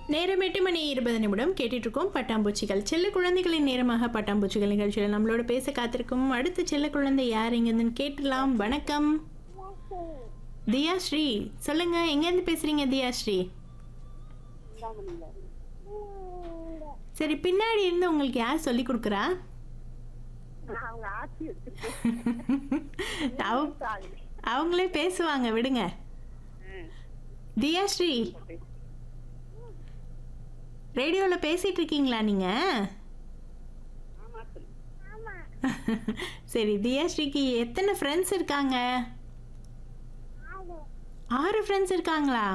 நேரம் எட்டு மணி இருபது நிமிடம் கேட்டுட்டு இருக்கோம் பட்டாம்பூச்சிகள் செல்ல குழந்தைகளின் நேரமாக பட்டாம்பூச்சிகள் நிகழ்ச்சியில் நம்மளோட பேச காத்திருக்கும் அடுத்த செல்ல குழந்தை யார் எங்கேருந்து கேட்டுலாம் வணக்கம் தியா ஸ்ரீ சொல்லுங்க எங்கேருந்து பேசுறீங்க தியா ஸ்ரீ சரி பின்னாடி இருந்து உங்களுக்கு யார் சொல்லி கொடுக்குறா அவங்க ஆட்சி வச்சிருக்கேன் அவ- அவங்களே பேசுவாங்க விடுங்க தியா ஸ்ரீ ரேடியோவில் பேசிட்டு இருக்கீங்களா நீங்க ஆமா சொல்லு. சரி தியாஸ்ரீக்கு எத்தனை ஃப்ரெண்ட்ஸ் இருக்காங்க ஆறு ஃப்ரெண்ட்ஸ் இருக்காங்களா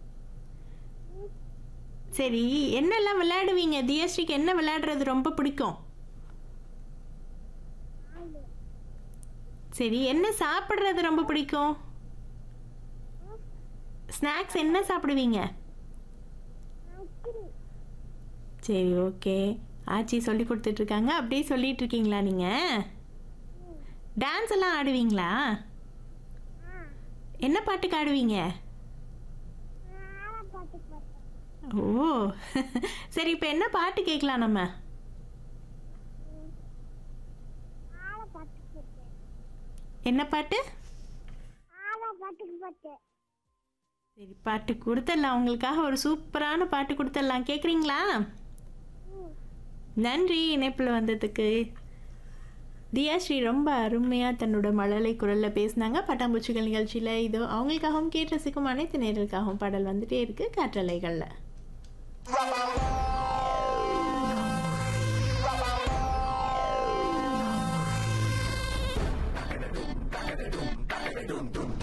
சரி என்னெல்லாம் விளையாடுவீங்க தியாஸ்ரீக்கு என்ன விளையாடுறது ரொம்ப பிடிக்கும் சரி என்ன சாப்பிட்றது ரொம்ப பிடிக்கும் ஸ்நாக்ஸ் என்ன சாப்பிடுவீங்க சரி ஓகே ஆச்சி சொல்லி கொடுத்துட்டு இருக்காங்க அப்படியே சொல்லிட்டு இருக்கீங்களா நீங்க டான்ஸ் எல்லாம் ஆடுவீங்களா என்ன பாட்டுக்கு ஆடுவீங்க ஓ சரி இப்போ என்ன பாட்டு கேட்கலாம் நம்ம என்ன பாட்டு சரி பாட்டு கொடுத்துடலாம் உங்களுக்காக ஒரு சூப்பரான பாட்டு கொடுத்துடலாம் கேட்குறீங்களா நன்றி இணைப்பில் வந்ததுக்கு தியாஸ்ரீ ரொம்ப அருமையாக தன்னோட மழலை குரலில் பேசினாங்க பட்டாம்பூச்சிகள் நிகழ்ச்சியில் இதோ அவங்களுக்காகவும் கேட்டு ரசிக்கும் அனைத்து நேர்களுக்காகவும் பாடல் வந்துட்டே இருக்கு காற்றலைகளில் dum dum